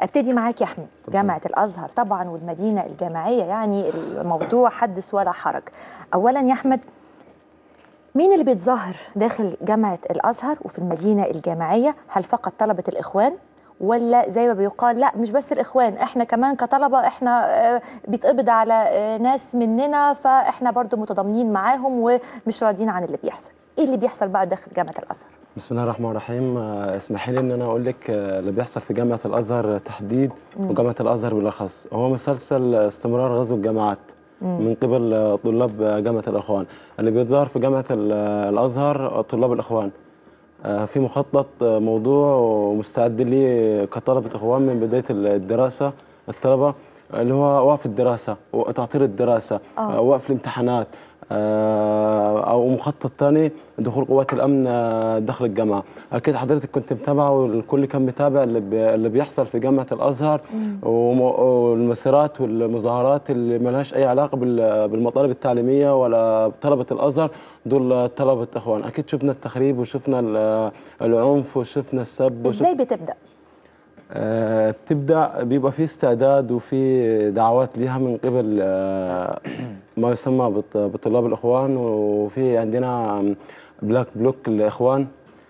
ابتدي معاك يا احمد جامعه الازهر طبعا والمدينه الجامعيه يعني الموضوع حدث ولا حرج اولا يا احمد مين اللي بيتظاهر داخل جامعه الازهر وفي المدينه الجامعيه هل فقط طلبه الاخوان ولا زي ما بيقال لا مش بس الاخوان احنا كمان كطلبه احنا آه، بيتقبض على آه، ناس مننا فاحنا برضو متضامنين معاهم ومش راضيين عن اللي بيحصل ايه اللي بيحصل بقى داخل جامعه الازهر بسم الله الرحمن الرحيم آه، اسمحي لي ان انا اقول لك آه، اللي بيحصل في جامعه الازهر تحديد وجامعه الازهر بالاخص هو مسلسل استمرار غزو الجامعات من قبل آه، طلاب آه، جامعه الاخوان اللي بيتظاهر في جامعه ال- آه، الازهر آه، طلاب الاخوان آه، في مخطط آه، موضوع ومستعد ليه كطلبه اخوان من بدايه الدراسه الطلبه اللي هو وقف الدراسه وتعطيل الدراسه آه. آه، وقف الامتحانات آه، او مخطط ثاني دخول قوات الامن آه، داخل الجامعه اكيد حضرتك كنت متابعه والكل كان متابع اللي, بي اللي بيحصل في جامعه الازهر وم- والمسيرات والمظاهرات اللي ما لهاش اي علاقه بال- بالمطالب التعليميه ولا بطلبه الازهر دول طلبه اخوان اكيد شفنا التخريب وشفنا ال- العنف وشفنا السب وشفنا ازاي بتبدا آه، بتبدا بيبقى في استعداد وفي دعوات ليها من قبل آه، ما يسمى بط- بطلاب الاخوان وفي عندنا بلاك بلوك الاخوان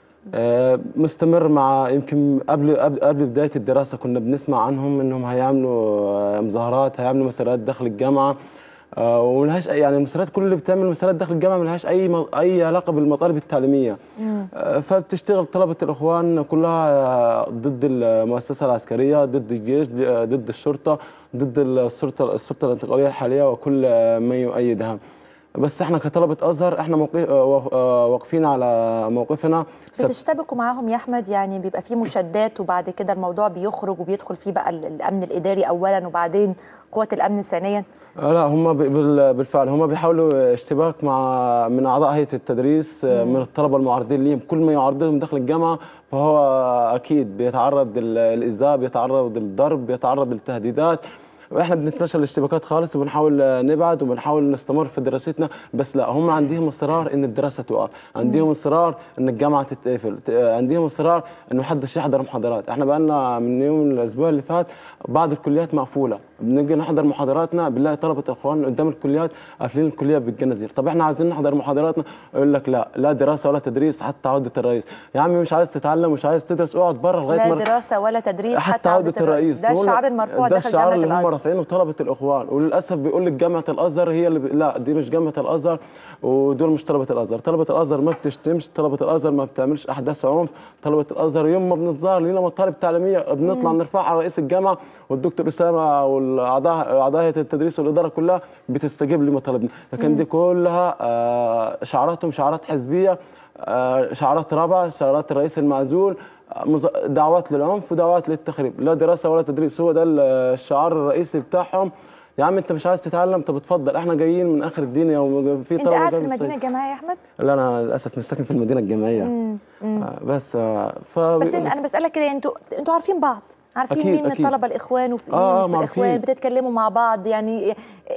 آه، مستمر مع يمكن قبل قبل قبل بدايه الدراسه كنا بنسمع عنهم انهم هيعملوا آه، مظاهرات هيعملوا مسيرات داخل الجامعه آه، وملهاش أي- يعني المسيرات كل اللي بتعمل مسيرات داخل الجامعه ملهاش اي م- اي علاقه بالمطالب التعليميه آه، فبتشتغل طلبه الاخوان كلها آه، ضد المؤسسه العسكريه ضد الجيش آه، ضد الشرطه ضد السلطه السلطه الانتقاليه الحاليه وكل آه، من يؤيدها بس احنا كطلبه ازهر احنا موقف آه، واقف- آه، واقفين على موقفنا سب- بتشتبكوا معاهم يا احمد يعني بيبقى فيه مشادات وبعد كده الموضوع بيخرج وبيدخل فيه بقى ال- الامن الاداري اولا وبعدين قوات الامن ثانيا آه، لا هم ب- بال- بالفعل هم بيحاولوا اشتباك مع من اعضاء هيئه التدريس آه، من الطلبه المعارضين ليهم كل ما يعارضهم داخل الجامعه فهو اكيد بيتعرض للاذاء بيتعرض للضرب بيتعرض للتهديدات واحنا بنتلاشى الاشتباكات خالص وبنحاول آه، نبعد وبنحاول نستمر في دراستنا بس لا هم عندهم اصرار ان الدراسه توقف عندهم اصرار ان الجامعه تتقفل ت- آه، عندهم اصرار ان محدش يحضر محاضرات احنا بقى لنا من يوم الاسبوع اللي فات بعض الكليات مقفوله بنجي نحضر محاضراتنا بنلاقي طلبه اخوان قدام الكليات قافلين الكليه بالجنازير طب احنا عايزين نحضر محاضراتنا يقول لك لا لا دراسه ولا تدريس حتى عوده الرئيس يا عمي مش عايز تتعلم مش عايز تدرس اقعد بره لغايه لا ما دراسه ولا تدريس حتى عودة الرئيس ده هو الشعار المرفوع ده داخل الشعار جامعه اللي هم الازهر رافعينه طلبة الإخوان وللأسف بيقول لك جامعة الأزهر هي اللي ب... لا دي مش جامعة الأزهر ودول مش طلبة الأزهر طلبة الأزهر ما بتشتمش طلبة الأزهر ما بتعملش أحداث عنف طلبة الأزهر يوم ما بنتظاهر لينا مطالب تعليمية بنطلع نرفعها على رئيس الجامعة والدكتور أسامة والأعضاء أعضاء هيئة التدريس والإدارة كلها بتستجيب لمطالبنا لكن دي كلها آه، شعاراتهم شعارات حزبية آه، شعارات رابعة شعارات الرئيس المعزول آه، مز- دعوات للعنف ودعوات للتخريب لا دراسة ولا تدريس هو ده ال- الشعار الرئيسي بتاعهم يا عم انت مش عايز تتعلم طب اتفضل احنا جايين من اخر الدنيا وفي انت طلبه قاعد في جاية من المدينه الصعيد. الجامعيه يا احمد لا انا للاسف مش ساكن في المدينه الجامعيه مم. مم. آه، بس آه، ف بس انا بسالك كده يعني انتوا انتوا عارفين بعض عارفين أكيد، مين من أكيد. الطلبه الاخوان ومين آه، آه، مش من الاخوان معروفين. بتتكلموا مع بعض يعني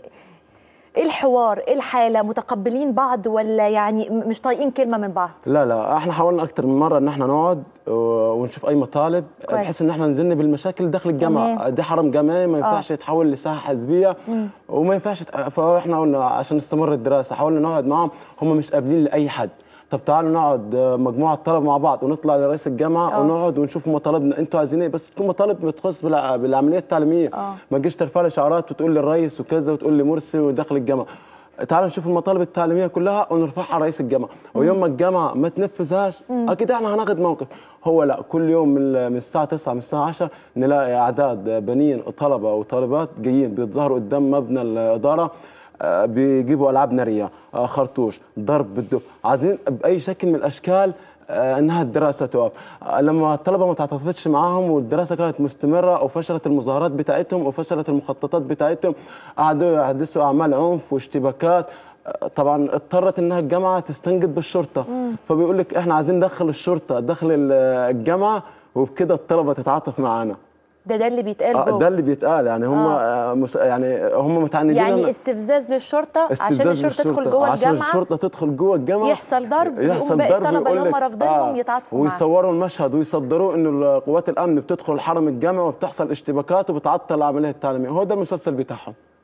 ايه الحوار ايه الحاله متقبلين بعض ولا يعني م- مش طايقين كلمه من بعض لا لا احنا حاولنا اكتر من مره ان احنا نقعد و- ونشوف اي مطالب كويس. بحيث ان احنا نجنب المشاكل داخل الجامعه تمام. دي حرم جامعي ما ينفعش يتحول لساحه حزبيه وما ينفعش يت- فاحنا قلنا عشان نستمر الدراسه حاولنا نقعد معاهم هم مش قابلين لاي حد طب تعالوا نقعد آه، مجموعه طلب مع بعض ونطلع لرئيس الجامعه آه. ونقعد ونشوف مطالبنا انتوا عايزين ايه بس تكون مطالب بتخص بالع- بالعمليه التعليميه آه. ما تجيش ترفع لي شعارات وتقول للرئيس وكذا وتقول لي مرسي وداخل الجامعه تعالوا نشوف المطالب التعليميه كلها ونرفعها على رئيس الجامعه ويوم ما الجامعه ما تنفذهاش اكيد احنا هناخد موقف هو لا كل يوم من من الساعه 9 من الساعه 10 نلاقي اعداد بنين طلبه وطالبات جايين بيتظاهروا قدام مبنى الاداره آه، بيجيبوا العاب ناريه آه، خرطوش ضرب بالدب عايزين باي شكل من الاشكال آه، انها الدراسه توقف آه، لما الطلبه ما تعاطفتش معاهم والدراسه كانت مستمره وفشلت المظاهرات بتاعتهم وفشلت المخططات بتاعتهم قعدوا يحدثوا اعمال عنف واشتباكات آه، طبعا اضطرت انها الجامعه تستنجد بالشرطه فبيقول لك احنا عايزين ندخل الشرطه داخل ال- الجامعه وبكده الطلبه تتعاطف معانا ده ده اللي بيتقال آه، جوه ده اللي بيتقال يعني هم آه. آه. مس... يعني هم متعندين يعني إن- استفزاز للشرطه عشان استفزاز الشرطه تدخل للشرطة، جوه عشان الجامعه الشرطه تدخل جوه الجامعه يحصل ضرب يقوم يحصل باقي ضرب الطلبه اللي يقول هم لك- رافضينهم يتعاطفوا معاه ويصوروا المشهد ويصدروه انه قوات الامن بتدخل حرم الجامعه وبتحصل اشتباكات وبتعطل العمليه التعليميه هو ده المسلسل بتاعهم